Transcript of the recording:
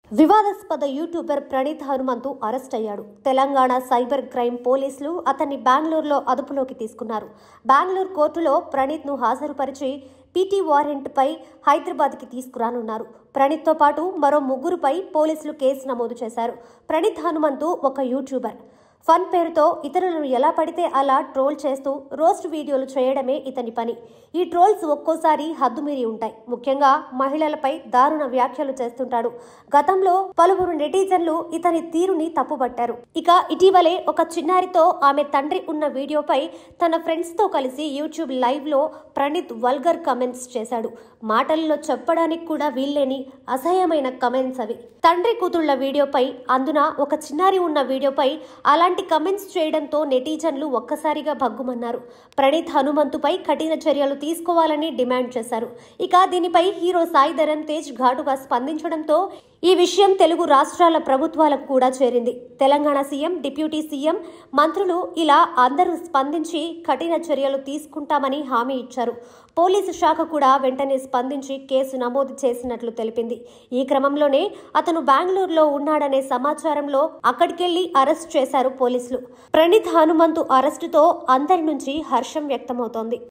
వివాదాస్పద YouTuber Praneeth Hanumanthu arrest అయ్యాడు Telangana cyber crime పోలీసులు అతన్ని బెంగళూరులో అదుపులోకి తీసుకున్నారు బెంగళూరు కోర్టులో ప్రణీత్ను హాజరుపరిచి పీటీ వారెంట్పై హైదరాబాద్కి తీసుకురానున్నారు ప్రణీత్తో పాటు మరో ముగ్గురుపై పోలీసులు కేసు నమోదు చేశారు ప్రణీత్ హనుమంతు ఒక యూట్యూబర్ ఫన్ పేరుతో ఇతరులను ఎలా పడితే అలా ట్రోల్ చేస్తూ రోస్ట్ వీడియోలు చేయడమే ఇతని పని ఈ ట్రోల్స్ ఒక్కోసారి హద్దుమీరి ఉంటాయి ముఖ్యంగా మహిళలపై దారుణ వ్యాఖ్యలు చేస్తుంటాడు గతంలో పలువురు నెటిజన్లు ఇతని తీరుని తప్పుపట్టారు ఇక ఇటీవలే ఒక చిన్నారితో ఆమె తండ్రి ఉన్న వీడియోపై తన ఫ్రెండ్స్ తో కలిసి యూట్యూబ్ లైవ్ లో ప్రణీత్ వల్గర్ కమెంట్స్ చేశాడు మాటల్లో చెప్పడానికి కూడా వీల్లేని అసహ్యమైన కమెంట్స్ అవి తండ్రి కూతుళ్ల వీడియోపై అందున ఒక చిన్నారి ఉన్న వీడియోపై అలాంటి కమెంట్స్ చేయడంతో నెటిజన్లు ఒక్కసారిగా భగ్గుమన్నారు ప్రణీత్ హనుమంతుపై కఠిన చర్యలు తీసుకోవాలని డిమాండ్ చేశారు ఇక దీనిపై హీరో సాయి ధరమ్ తేజ్ ఘాటుగా స్పందించడంతో ఈ విషయం తెలుగు రాష్ట్రాల ప్రభుత్వాలకు కూడా చేరింది తెలంగాణ సీఎం డిప్యూటీ సీఎం మంత్రులు ఇలా అందరూ స్పందించి కఠిన చర్యలు తీసుకుంటామని హామీ ఇచ్చారు పోలీసు శాఖ కూడా వెంటనే స్పందించి కేసు నమోదు చేసినట్లు తెలిపింది ఈ క్రమంలోనే అతను బెంగళూరులో ఉన్నాడనే సమాచారంలో అక్కడికెళ్లి అరెస్ట్ చేశారు పోలీసులు ప్రణీత్ హనుమంతు అరెస్టుతో అందరి నుంచి హర్షం వ్యక్తమవుతోంది